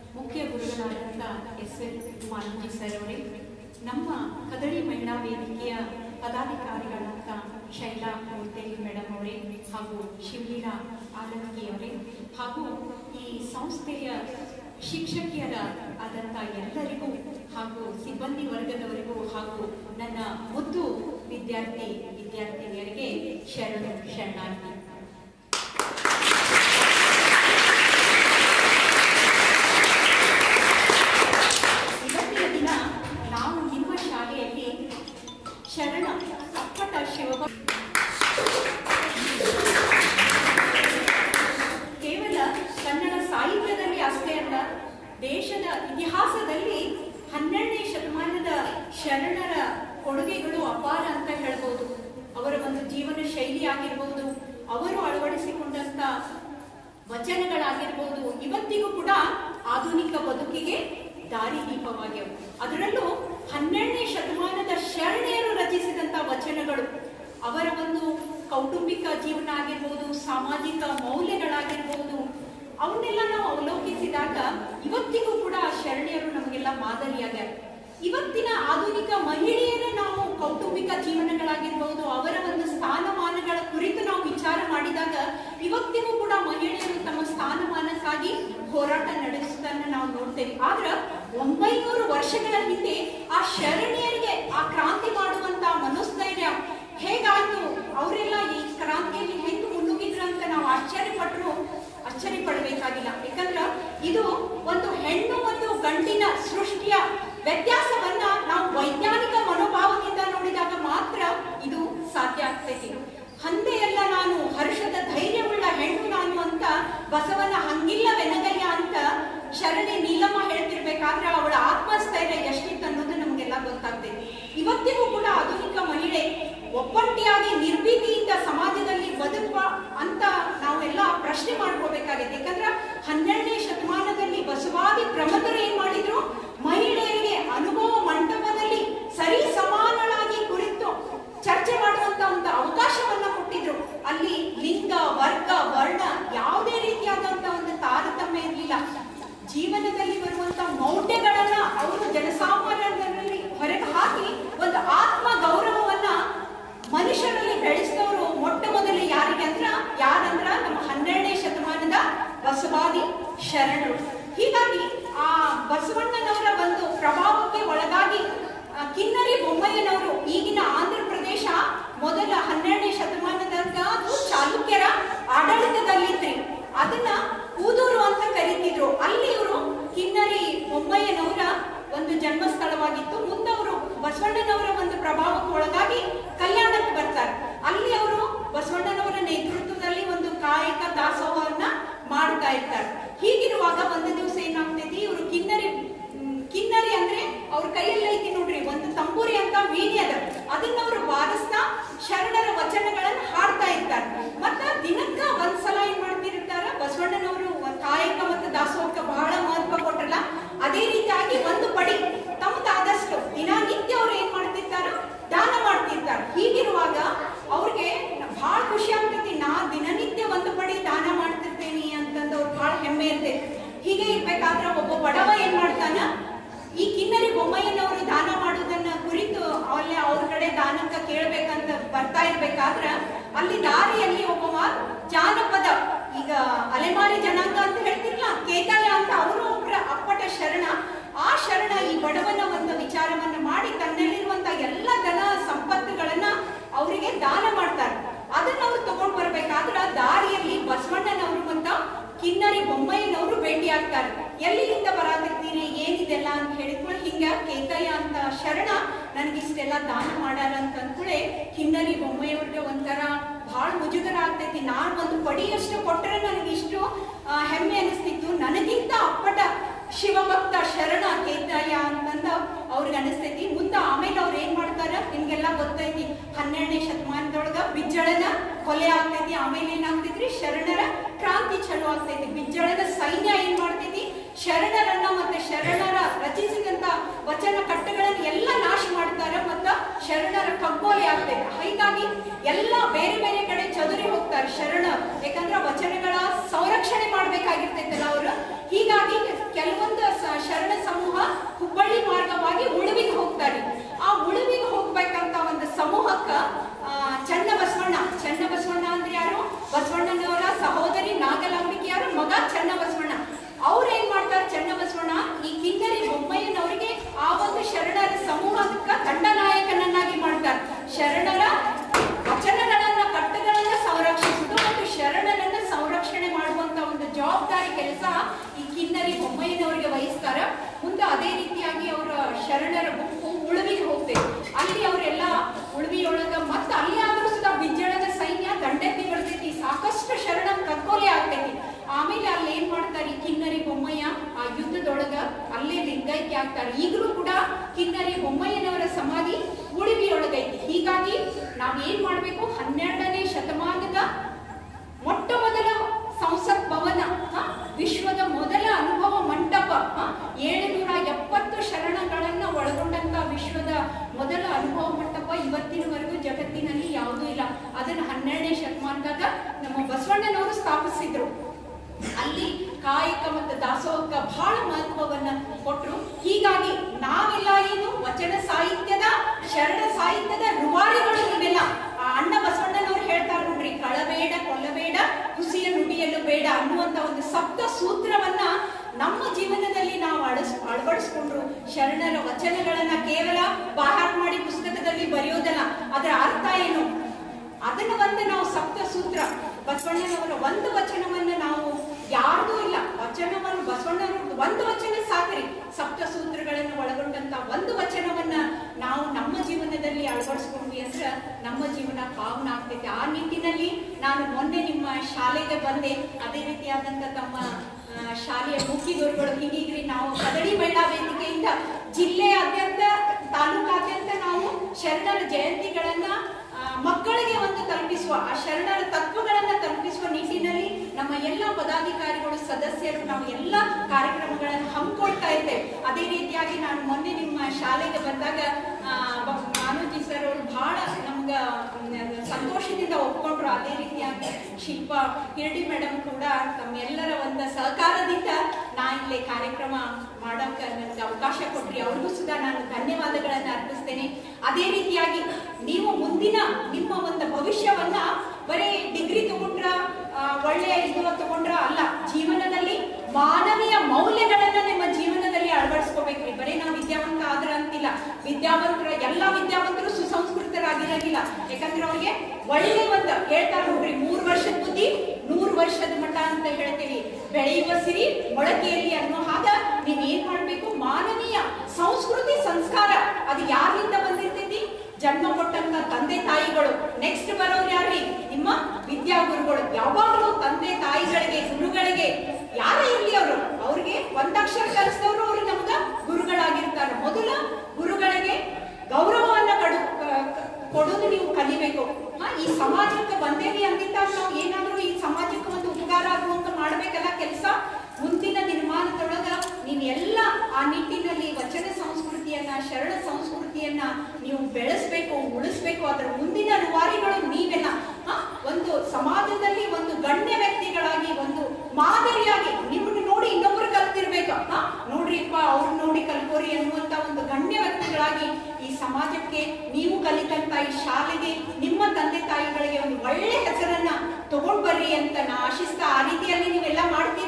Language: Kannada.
ಮುಖ್ಯ ಗುರುಗಳಾದಂಥ ಎಸ್ ಎಲ್ ಮಾಲಂಜಿ ಸರ್ ಅವರೇ ನಮ್ಮ ಕದಳಿ ಮಹಿಳಾ ವೇದಿಕೆಯ ಪದಾಧಿಕಾರಿಗಳಾದಂಥ ಶೈಲಾ ಮೂರ್ತೇಲಿ ಮೇಡಮ್ ಅವರೇ ಹಾಗೂ ಶಿವಲೀಲಾ ಆಲಂಕಿ ಅವರೇ ಹಾಗೂ ಈ ಸಂಸ್ಥೆಯ ಶಿಕ್ಷಕಿಯರ ಆದಂಥ ಎಲ್ಲರಿಗೂ ಹಾಗೂ ಸಿಬ್ಬಂದಿ ವರ್ಗದವರಿಗೂ ಹಾಗೂ ನನ್ನ ಮುದ್ದು ವಿದ್ಯಾರ್ಥಿ ವಿದ್ಯಾರ್ಥಿನಿಯರಿಗೆ ಶರಣು ಶರಣಾರ್ಥಿ ಇವತ್ತಿನ ದಿನ ನಾವು ನಿಮ್ಮ ಶಾಲೆಯಲ್ಲಿ ಶರಣ ಅಪ್ಪಟ ಶಿವ ಕೇವಲ ಕನ್ನಡ ಸಾಹಿತ್ಯದಲ್ಲಿ ಅಷ್ಟೇ ಅಲ್ಲ ದೇಶದ ಇತಿಹಾಸದಲ್ಲಿ ಹನ್ನೆರಡನೇ ಶತಮಾನದ ಶರಣರ ಕೊಡುಗೆಗಳು ಅಪಾರ ಅಂತ ಹೇಳ್ಬೋದು ಅವರ ಒಂದು ಜೀವನ ಶೈಲಿ ಆಗಿರ್ಬೋದು ಅವರು ಅಳವಡಿಸಿಕೊಂಡಂತ ವಚನಗಳಾಗಿರ್ಬೋದು ಇವತ್ತಿಗೂ ಕೂಡ ಆಧುನಿಕ ಬದುಕಿಗೆ ದಾರಿದೀಪವಾಗ್ಯವು ಅದರಲ್ಲೂ ಹನ್ನೆರಡನೇ ಶತಮಾನದ ಶರಣೆಯರು ರಚಿಸಿದಂತ ವಚನಗಳು ಅವರ ಒಂದು ಕೌಟುಂಬಿಕ ಜೀವನ ಆಗಿರ್ಬೋದು ಸಾಮಾಜಿಕ ಮೌಲ್ಯಗಳಾಗಿರ್ಬೋದು ಅವನ್ನೆಲ್ಲ ನಾವು ಅವಲೋಕಿಸಿದಾಗ ಇವತ್ತಿಗೂ ಕೂಡ ಆ ಶರಣೆಯರು ನಮಗೆಲ್ಲ ಮಾದರಿಯಾಗ್ಯಾರ ಇವತ್ತಿನ ಆಧುನಿಕ ಮಹಿಳೆಯರ ನಾವು ಕೌಟುಂಬಿಕ ಜೀವನಗಳಾಗಿರ್ಬೋದು ಅವರ ಒಂದು ಸ್ಥಾನಮಾನಗಳ ಕುರಿತು ನಾವು ವಿಚಾರ ಮಾಡಿದಾಗ ಇವತ್ತಿಗೂ ಕೂಡ ಮಹಿಳೆಯರು ತಮ್ಮ ಸ್ಥಾನಮಾನಕ್ಕಾಗಿ ಹೋರಾಟ ನಡೆಸುವುದನ್ನ ನಾವು ನೋಡ್ತೇವೆ ಆದ್ರ ಒಂಬೈನೂರು ವರ್ಷಗಳ ಹಿಂದೆ ಆ ಶರಣೆಯರಿಗೆ ಆ ಕ್ರಾಂತಿ ಮಾಡುವಂತ ಮನೋಸ್ಥೈರ್ಯ ಹೇಗಾಯ್ತು ಅವರೆಲ್ಲ ಈ ಕ್ರಾಂತಿಯಲ್ಲಿ ಹೆಂಗ್ ಮುನ್ನುಗ್ಗಿದ್ರು ಅಂತ ನಾವು ಆಶ್ಚರ್ಯ ಪಟ್ಟರು ಆಶ್ಚರ್ಯ ಪಡಬೇಕಾಗಿಲ್ಲ ಯಾಕಂದ್ರ ಇದು ಒಂದು ಹೆಣ್ಣು ಮತ್ತು ಗಂಡಿನ ಸೃಷ್ಟಿಯ ವ್ಯತ್ಯಾಸವನ್ನ ನಾವು ವೈಜ್ಞಾನಿಕ ಮನೋಭಾವದಿಂದ ನೋಡಿದಾಗ ಮಾತ್ರ ಇದು ಸಾಧ್ಯ ಆಗ್ತೈತಿ ಹಂದೆ ಎಲ್ಲ ನಾನು ಹರ್ಷದ ಧೈರ್ಯವುಳ್ಳ ಹೆಣ್ಣು ನಾನು ಅಂತ ಬಸವನ ಹಂಗಿಲ್ಲವೆನಗಯ್ಯ ಅಂತ ಶರಣೆ ನೀಲಮ್ಮ ಹೇಳ್ತಿರ್ಬೇಕಾದ್ರೆ ಅವಳ ಆತ್ಮಸ್ಥೈರ್ಯ ಎಷ್ಟಿತ್ತು ಅನ್ನೋದು ನಮಗೆಲ್ಲ ಗೊತ್ತಾಗ್ತೈತಿ ಇವತ್ತಿಗೂ ಕೂಡ ಆಧುನಿಕ ಮಹಿಳೆ ಒಬ್ಬಂಟಿಯಾಗಿ ನಿರ್ಭೀತಿಯಿಂದ ಸಮಾಜದಲ್ಲಿ ಬದುಕುವ ಅಂತ ನಾವೆಲ್ಲ ಪ್ರಶ್ನೆ ಮಾಡ್ಕೋಬೇಕಾಗಿದೆ ಯಾಕಂದ್ರೆ ಹನ್ನೆರಡನೇ ಶತಮಾನದಲ್ಲಿ ಬಸವಾದಿ ಪ್ರಮುಖರು ಏನ್ ಮಾಡಿದ್ರು ಮಹಿಳೆಯರಿಗೆ ಅನುಭವ ಮಂಟಪದಲ್ಲಿ ಸರಿ ಸಮಾನಳಾಗಿ ಕುರಿತು ಚರ್ಚೆ ಮಾಡುವಂತ ಒಂದು ಅವಕಾಶವನ್ನ ಕೊಟ್ಟಿದ್ರು ಅಲ್ಲಿ ಲಿಂಗ ವರ್ಗ ವರ್ಣ ಯಾವುದೇ ರೀತಿಯಾದಂತ ಒಂದು ತಾರತಮ್ಯ ಇರಲಿಲ್ಲ ಜೀವನದಲ್ಲಿ ಬರುವಂತ ಮೌಢ್ಯಗಳನ್ನ ಅವರು ಜನಸಾಮಾನ್ಯರಲ್ಲಿ ಹೊರಗೆ ಹಾಕಿ ಒಂದು ಆತ್ಮ ಗೌರವವನ್ನ ಮನುಷ್ಯರಲ್ಲಿ ಬೆಳೆಸಿದವರು ಮೊಟ್ಟ ಮೊದಲು ಯಾರಿಗೆ ಅಂದ್ರ ಯಾರಂದ್ರ ನಮ್ಮ ಹನ್ನೆರಡನೇ ಶತಮಾನದ ಬಸವಾದಿ ಶರಣರು ಹೀಗಾಗಿ ಆ ಬಸವಣ್ಣನವರ ಒಂದು ಪ್ರಭಾವಕ್ಕೆ ಒಳಗಾಗಿ ಆ, ಕಿನ್ನರಿ ಬೊಮ್ಮಯ್ಯನವರು ಈಗಿನ ಆಂಧ್ರ ಪ್ರದೇಶ ಮೊದಲ ಹನ್ನೆರಡನೇ ಶತಮಾನದಾಗ ಅದು ಚಾಲುಕ್ಯರ ಆಡಳಿತದಲ್ಲಿತ್ರಿ ಅದನ್ನ ಕೂದೂರು ಅಂತ ಕರೀತಿದ್ರು ಅಲ್ಲಿ ಇವರು ಕಿನ್ನರಿ ಬೊಮ್ಮಯ್ಯನವರ ಒಂದು ಜನ್ಮಸ್ಥಳವಾಗಿತ್ತು ಮುಂದೆ ಅವರು ಬಸವಣ್ಣನವರ ಒಂದು ಪ್ರಭಾವಕ್ಕೆ ಒಳಗಾಗಿ ಕಲ್ಯಾಣಕ್ಕೆ ಬರ್ತಾರೆ ಅಲ್ಲಿ ಅವರು ಬಸವಣ್ಣನವರ ನೇತೃತ್ವದಲ್ಲಿ ಒಂದು ಕಾಯಕ ದಾಸೋಹವನ್ನ ಮಾಡ್ತಾ ಇರ್ತಾರೆ ಹೀಗಿರುವಾಗ ಒಂದು ದಿವಸ ಏನಾಗ್ತೈತಿ ಇವರು ಕಿನ್ನರಿ ಹ್ಮ್, ಕಿನ್ನರಿ ಅಂದ್ರೆ ಅವ್ರ ಕೈಯಲ್ಲಿ ಐತಿ ನೋಡ್ರಿ ಒಂದು ತಂಬೂರಿ ಅಂತ ವೀಣಿ ಅದ ಅದನ್ನ ಅವರು ಬಾರಿಸ್ತಾ ಶರಣರ ವಚನಗಳನ್ನ ಹಾಡ್ತಾ ಇರ್ತಾರೆ ಮತ್ತ ದಿನಕ್ಕ ಒಂದ್ಸಲ ಏನ್ ಮಾಡ್ತಿರ್ತಾರ ಬಸವಣ್ಣನವರು ಕಾಯಕ ಮತ್ತು ದಾಸೋಹಕ್ಕೆ ಬಹಳ ಮಹತ್ವ ಕೊಟ್ರಲ್ಲ ಅದೇ ರೀತಿಯಾಗಿ ಒಂದು ಪಡಿ ತಮ್ಮದಾದಷ್ಟು ದಿನನಿತ್ಯ ಅವ್ರು ಏನ್ ಮಾಡ್ತಿರ್ತಾರ ದಾನ ಮಾಡ್ತಿರ್ತಾರೆ ಹೀಗಿರುವಾಗ ಅವ್ರಿಗೆ ಬಹಳ ಖುಷಿ ಆಗ್ತೈತಿ ನಾ ದಿನನಿತ್ಯ ಒಂದು ಪಡಿ ದಾನ ಮಾಡ್ತಿರ್ತೇನೆ ಅಂತಂದು ಅವ್ರು ಬಹಳ ಹೆಮ್ಮೆ ಇರ್ತೈತಿ ಹೀಗೆ ಇರ್ಬೇಕಾದ್ರ ಒಬ್ಬ ಬಡವ ಏನ್ ಮಾಡ್ತಾನ ಈ ಕಿನ್ನರಿ ಬೊಮ್ಮಯ್ಯನವರು ದಾನ ಮಾಡುವುದನ್ನ ಕುರಿತು ಅಲ್ಲಿ ಅವ್ರ ಕಡೆ ದಾನಕ್ಕ ಕೇಳ್ಬೇಕಂತ ಬರ್ತಾ ಇರ್ಬೇಕಾದ್ರ ಅಲ್ಲಿ ದಾರಿಯಲ್ಲಿ ಒಬ್ಬವ ಜಾನಪದ ಈಗ ಅಲೆಮಾರಿ ಜನಾಂಗ ಅಂತ ಹೇಳ್ತಿರ್ಲ ಕೇತಾಯ ಅಂತ ಅವರು ಒಬ್ಬರ ಅಪ್ಪಟ ಶರಣ ಆ ಶರಣ ಈ ಬಡವನ ಒಂದು ವಿಚಾರವನ್ನ ಮಾಡಿ ತನ್ನಲ್ಲಿರುವಂತ ಎಲ್ಲ ಧನ ಸಂಪತ್ತುಗಳನ್ನ ಅವರಿಗೆ ದಾನ ಮಾಡ್ತಾರೆ ಅದನ್ನ ಅವ್ರು ತಗೊಂಡ್ ಬರ್ಬೇಕಾದ್ರ ದಾರಿಯಲ್ಲಿ ಬಸವಣ್ಣನವರು ಮತ್ತ ಕಿನ್ನರಿ ಬೊಮ್ಮಯ್ಯನವರು ಭೇಟಿ ಆಗ್ತಾರೆ ಎಲ್ಲಿಂದ ಬರಾಕತ್ತೀರಿ ಏನಿದೆಲ್ಲ ಅಂತ ಹೇಳಿದ್ಮೇಲೆ ಹಿಂಗ ಕೇತಯ್ಯ ಅಂತ ಶರಣ ನನ್ಗಿಷ್ಟೆಲ್ಲ ದಾನ ಮಾಡ್ಯಾರ ಅಂತ ಅಂದ್ಕೂಳೆ ಕಿನ್ನರಿ ಬೊಮ್ಮಯ್ಯವ್ರಿಗೆ ಒಂಥರ ಬಹಳ ಮುಜುಗರ ಆಗ್ತೈತಿ ನಾನ್ ಒಂದು ಪಡಿಯಷ್ಟು ಕೊಟ್ರೆ ನನಗಿಷ್ಟು ಆ, ಹೆಮ್ಮೆ ಅನಿಸ್ತಿತ್ತು ನನಗಿಂತ ಅಪ್ಪಟ ಶಿವಭಕ್ತ ಶರಣ ಕೇತಯ್ಯ ಅಂತಂದ ಅವ್ರಿಗೆ ಅನಿಸ್ತೈತಿ ಮುಂದ ಆಮೇಲೆ ಅವ್ರು ಏನ್ ಮಾಡ್ತಾರ ನಿಮ್ಗೆಲ್ಲ ಗೊತ್ತೈತಿ ಹನ್ನೆರಡನೇ ಶತಮಾನದೊಳಗ ಬಿಜ್ಜಳನ ಕೊಲೆ ಆಗ್ತೈತಿ ಆಮೇಲೆ ಏನಾಗ್ತೈತ್ರಿ ಶರಣರ ಕ್ರಾಂತಿ ಚಲೋ ಆಗ್ತೈತಿ ಬಿಜ್ಜಳದ ಸೈನ್ಯ ಏನ್ ಮಾಡ್ತೈತಿ ಶರಣರನ್ನ ಮತ್ತೆ ಶರಣರ ರಚಿಸಿದಂತ ವಚನ ಕಟ್ಟುಗಳನ್ನ ಎಲ್ಲ ನಾಶ ಮಾಡ್ತಾರ ಮತ್ತ ಶರಣರ ಕಗ್ಗೋಲೆ ಆಗ್ತೈತಿ ಹೀಗಾಗಿ ಎಲ್ಲ ಬೇರೆ ಬೇರೆ ಕಡೆ ಚದುರಿ ಹೋಗ್ತಾರೆ ಶರಣ ಯಾಕಂದ್ರ ವಚನಗಳ ಸಂರಕ್ಷಣೆ ಮಾಡ್ಬೇಕಾಗಿರ್ತೈತಲ್ಲ ಅವರು ಹೀಗಾಗಿ ಕೆಲವೊಂದು ಬೊಮ್ಮಯ್ಯ ಆ ಯುದ್ಧದೊಳಗ ಅಲ್ಲೇ ಲಿಂಗೈಕ್ಯ ಆಗ್ತಾರೆ ಈಗಲೂ ಕೂಡ ಕಿನ್ನರಿ ಬೊಮ್ಮಯ್ಯನವರ ಸಮಾಧಿ ಉಳಿವಿಯೊಳಗೈತಿ ಹೀಗಾಗಿ ನಾವ್ ಏನ್ ಮಾಡ್ಬೇಕು ಹನ್ನೆರಡನೇ ಶತಮಾನದ ಮೊಟ್ಟ ಮೊದಲ ಸಂಸತ್ ಭವನ ಹ? ವಿಶ್ವದ ಮೊದಲ ಅನುಭವ ಮಂಟಪ ಹ? ಏಳುನೂರ ಎಪ್ಪತ್ತು ಶರಣಗಳನ್ನ ಒಳಗೊಂಡಂತ ವಿಶ್ವದ ಮೊದಲ ಅನುಭವ ಮಂಟಪ ಇವತ್ತಿನವರೆಗೂ ಜಗತ್ತಿನಲ್ಲಿ ಯಾವುದೂ ಇಲ್ಲ ಅದನ್ನ ಹನ್ನೆರಡನೇ ಶತಮಾನದಾಗ ನಮ್ಮ ಬಸವಣ್ಣನವರು ಸ್ಥಾಪಿಸಿದ್ರು ಅಲ್ಲಿ ಕಾಯಕ ಮತ್ತು ದಾಸೋಹಕ್ಕ ಬಹಳ ಮಹತ್ವವನ್ನ ಕೊಟ್ರು ಹೀಗಾಗಿ ನಾವೆಲ್ಲ ಏನು ವಚನ ಸಾಹಿತ್ಯದ ಶರಣ ಸಾಹಿತ್ಯದ ರುವಾರಿಗಳು ಇವೆಲ್ಲ ಆ ಅಣ್ಣ ಬಸವಣ್ಣನವ್ರು ಹೇಳ್ತಾರೆ ನೋಡ್ರಿ ಕಳಬೇಡ ಕೊಲ್ಲಬೇಡ ಹುಸಿಯ ನುಡಿಯಲು ಬೇಡ ಅನ್ನುವಂತ ಒಂದು ಸಪ್ತ ಸೂತ್ರವನ್ನ ನಮ್ಮ ಜೀವನದಲ್ಲಿ ನಾವು ಅಳಸ್ ಅಳವಡಿಸ್ಕೊಂಡ್ರು ಶರಣರ ವಚನಗಳನ್ನ ಕೇವಲ ಬಾಹಾರ್ ಮಾಡಿ ಪುಸ್ತಕದಲ್ಲಿ ಬರೆಯೋದಲ್ಲ ಅದರ ಅರ್ಥ ಏನು ಅದನ್ನ ಒಂದು ನಾವು ಸಪ್ತ ಸೂತ್ರ ಬಸವಣ್ಣನವರ ಒಂದು ವಚನವನ್ನ ನಾವು ಯಾರ್ದೂ ಇಲ್ಲ ವಚನವನ್ನು ಬಸವಣ್ಣನವ್ರ ಒಂದು ವಚನ ಸಾಕ್ರಿ ಸಪ್ತ ಸೂತ್ರಗಳನ್ನು ಒಳಗೊಂಡಂತ ಒಂದು ವಚನವನ್ನ ನಾವು ನಮ್ಮ ಜೀವನದಲ್ಲಿ ಅಳವಡಿಸ್ಕೊಂಡ್ವಿ ಅಂದ್ರೆ ನಮ್ಮ ಜೀವನ ಪಾವನ ಆಗ್ತೈತೆ ಆ ನಿಟ್ಟಿನಲ್ಲಿ ನಾನು ಮೊನ್ನೆ ನಿಮ್ಮ ಶಾಲೆಗೆ ಬಂದೆ ಅದೇ ರೀತಿಯಾದಂತ ತಮ್ಮ ಆ, ಶಾಲೆಯ ಮುಖ್ಯ ಗುರುಗಳು ಹೀಗಿಗ್ರಿ ನಾವು ಕದಡಿ ಮಹಿಳಾ ವೇದಿಕೆಯಿಂದ ಜಿಲ್ಲೆಯಾದ್ಯಂತ ತಾಲೂಕಾದ್ಯಂತ ನಾವು ಶರಣರ ಜಯಂತಿಗಳನ್ನ ಆ, ಮಕ್ಕಳಿಗೆ ಒಂದು ತಲುಪಿಸುವ ಆ ಶರಣರ ತತ್ವಗಳನ್ನ ತಲುಪಿಸುವ ನಿಟ್ಟಿನಲ್ಲಿ ನಮ್ಮ ಎಲ್ಲ ಪದಾಧಿಕಾರಿಗಳು ಸದಸ್ಯರು ನಾವು ಎಲ್ಲ ಕಾರ್ಯಕ್ರಮಗಳನ್ನು ಹಮ್ಮಿಕೊಳ್ತಾ ಇದ್ದೇವೆ ಅದೇ ರೀತಿಯಾಗಿ ನಾನು ಮೊನ್ನೆ ನಿಮ್ಮ ಶಾಲೆಗೆ ಬಂದಾಗ ಆ, ಬ- ಮಾನೋಜಿ ಸರ್ ಅವರು ಬಹಳ ನಮ್ಗ ಮ್, ಸಂತೋಷದಿಂದ ಒಪ್ಕೊಂಡ್ರು ಅದೇ ರೀತಿಯಾಗಿ ಶಿಲ್ಪ ಕಿರಡಿ ಮೇಡಮ್ ಕೂಡ ತಮ್ಮೆಲ್ಲರ ಒಂದು ಸಹಕಾರದಿಂದ ನಾ ಇಲ್ಲಿ ಕಾರ್ಯಕ್ರಮ ಮಾಡಕ್ಕೆ ನನಗೆ ಅವಕಾಶ ಕೊಟ್ರಿ ಅವ್ರಿಗೂ ಸುಧಾ ನಾನು ಧನ್ಯವಾದಗಳನ್ನು ಅರ್ಪಿಸ್ತೇನೆ ಅದೇ ರೀತಿಯಾಗಿ ನೀವು ಮುಂದಿನ ನಿಮ್ಮ ಒಂದು ಭವಿಷ್ಯವನ್ನ ಬರೀ ಡಿಗ್ರಿ ತಗೊಂಡ್ರ ಆ, ಒಳ್ಳೆಯ ಇದು ತಗೊಂಡ್ರ ಅಲ್ಲ ಜೀವನದಲ್ಲಿ ಮಾನವೀಯ ಮೌಲ್ಯಗಳನ್ನ ನಿಮ್ಮ ಜೀವನದಲ್ಲಿ ಅಳವಡಿಸ್ಕೋಬೇಕ್ರಿ ಬರೀ ನಾವು ವಿದ್ಯಾವಂತ ಆದ್ರ ಅಂತಿಲ್ಲ ವಿದ್ಯಾವಂತರ ಎಲ್ಲಾ ವಿದ್ಯಾವಂತರು ಸುಸಂಸ್ಕೃತರಾಗಿರಂಗಿಲ್ಲ ಯಾಕಂದ್ರೆ ಅವ್ರಿಗೆ ಒಳ್ಳೆ ಒಂದು ಹೇಳ್ತಾರೆ ನೋಡ್ರಿ ಮೂರ್ ವರ್ಷದ ಬುದ್ಧಿ ನೂರು ವರ್ಷದ ಮಠ ಅಂತ ಹೇಳ್ತೀವಿ ಬೆಳೆಯುವ ಸಿರಿ ಮೊಳಕೆಯಲ್ಲಿ ಅನ್ನೋ ಹಾಗ ನೀವ್ ಏನ್ ಮಾಡ್ಬೇಕು ಮಾನವೀಯ ಸಂಸ್ಕೃತಿ ಸಂಸ್ಕಾರ ಅದು ಯಾರಿಂದ ಬಂದಿರ್ತೈತಿ ಜನ್ಮ ಕೊಟ್ಟಂತ ತಂದೆ ತಾಯಿಗಳು ನೆಕ್ಸ್ಟ್ ಬರೋರು ಯಾರ್ರಿ ನಿಮ್ಮ ವಿದ್ಯಾಗುರುಗಳು ಯಾವಾಗಲೂ ತಂದೆ ತಾಯಿಗಳಿಗೆ ಗುರುಗಳಿಗೆ ಯಾರೇ ಇರ್ಲಿ ಅವರು ಅವ್ರಿಗೆ ಒಂದಕ್ಷರ ಕಲಿಸಿದವರು ಅವ್ರು ನಮ್ಗ ಗುರುಗಳಾಗಿರ್ತಾರೆ ಮೊದಲ ಗುರುಗಳಿಗೆ ಗೌರವವನ್ನ ಕಡು ಕ- ಕ- ಕೊಡೋದು ನೀವು ಕಲಿಬೇಕು ಹಾ, ಈ ಸಮಾಜಕ್ಕೆ ಬಂದೇವಿ ಅಂದಿದ್ದಾಗ ನಾವು ಏನಾದ್ರೂ ಈ ಸಮಾಜಕ್ಕೆ ಒಂದು ಉಪಕಾರ ಆಗುವಂತ ಮಾಡ್ಬೇಕಲ್ಲ ಕೆಲಸ ಮುಂದಿನ ನಿರ್ಮಾಣದೊಳಗ ನೀವು ಎಲ್ಲ ಆ ನಿಟ್ಟಿನಲ್ಲಿ ವಚನ ಸಂಸ್ಕೃತಿಯನ್ನ ಶರಣ ಸಂಸ್ಕೃತಿಯನ್ನ ನೀವು ಬೆಳೆಸ್ಬೇಕು ಉಳಿಸ್ಬೇಕು ಅದರ ಮುಂದಿನ ರುವಾರಿಗಳು ನೀವೆಲ್ಲ ಹಾ, ಒಂದು ಸಮಾಜದಲ್ಲಿ ಒಂದು ಗಣ್ಯ ವ್ಯಕ್ತಿಗಳಾಗಿ ಒಂದು ಮಾದರಿಯಾಗಿ ನಿಮ್ಮನ್ನು ನೋಡಿ ಇನ್ನೊಬ್ರು ಕಲ್ತಿರ್ಬೇಕು ಹಾ ನೋಡ್ರಿಪ್ಪ ಅವ್ರು ನೋಡಿ ಕಲ್ಕೋರಿ ಅನ್ನುವಂತ ಒಂದು ಗಣ್ಯ ವ್ಯಕ್ತಿಗಳಾಗಿ ಈ ಸಮಾಜಕ್ಕೆ ನೀವು ಕಲಿತಂತ ಈ ಶಾಲೆಗೆ ನಿಮ್ಮ ತಂದೆ ತಾಯಿಗಳಿಗೆ ಒಂದು ಒಳ್ಳೆ ಹೆಸರನ್ನ ತಗೊಂಡ್ ಬರ್ರಿ ಅಂತ ನಾ ಆಶಿಸ್ತಾ ಆ ರೀತಿಯಲ್ಲಿ ನೀವೆಲ್ಲ ಮಾಡ್ತೀರಿ